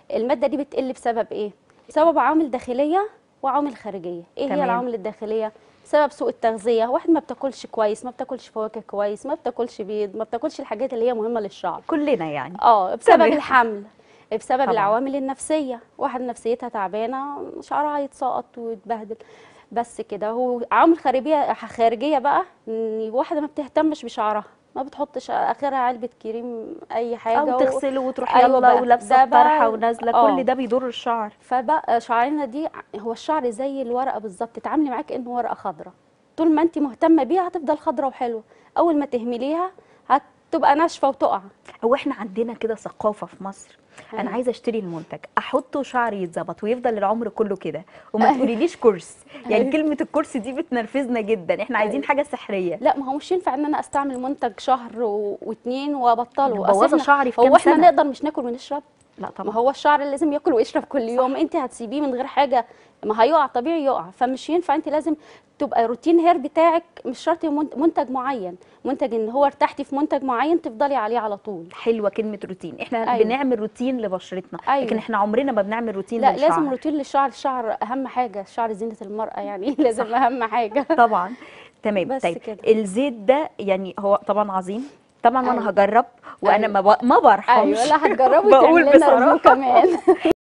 الماده دي بتقل بسبب ايه بسبب عوامل داخليه وعوامل خارجيه ايه تمام. هي العوامل الداخليه بسبب سوء التغذيه واحد ما بتاكلش كويس ما بتاكلش فواكه كويس ما بتاكلش بيض ما بتاكلش الحاجات اللي هي مهمه للشعر كلنا يعني اه بسبب تمام. الحمل بسبب طبعاً. العوامل النفسيه واحد نفسيتها تعبانه شعرها هيتساقط ويتبهدل بس كده هو عوامل خارجيه خارجيه بقى ان واحده ما بتهتمش بشعرها ما بتحطش اخرها علبه كريم اي حاجه او و- تغسله وتروح أيوة يلا بقى. ولابسه ده بقى- الطرحه ونازله آه. كل ده بيضر الشعر فبقى شعرنا دي هو الشعر زي الورقه بالظبط اتعاملي معاه كانه ورقه خضراء طول ما انت مهتمه بيها هتفضل خضراء وحلوه اول ما تهمليها هتبقى ناشفه وتقع هو احنا عندنا كده ثقافه في مصر انا أيوة. عايزه اشتري المنتج احطه شعري يتظبط ويفضل العمر كله كده وما تقوليليش كورس يعني أيوة. كلمه الكورس دي بتنرفزنا جدا احنا عايزين أيوة. حاجه سحريه لا ما هو مش ينفع ان انا استعمل منتج شهر و... واتنين وابطله مبوظة أصل إحنا- شعري في هو كام احنا سنة؟ نقدر مش ناكل ونشرب لا ما طبعا هو الشعر لازم ياكل ويشرب كل يوم انت هتسيبيه من غير حاجه ما هيقع طبيعي يقع فمش ينفع انت لازم تبقى روتين هير بتاعك مش شرط منت- منتج معين منتج ان هو ارتحتي في منتج معين تفضلي عليه على طول حلوه كلمه روتين احنا أيوة. أيوة. بنعمل روتين لبشرتنا أيوة. لكن احنا عمرنا ما بنعمل روتين لا للشعر لازم روتين للشعر الشعر اهم حاجه الشعر زينه المراه يعني لازم اهم حاجه طبعا تمام بس طيب كده. الزيت ده يعني هو طبعا عظيم طبعا أيوة. وانا هجرب وانا أيوة. ما ب- ما برحمش ايوه لا هتجربي بقول تعملي لنا بصراحة. ريفيو كمان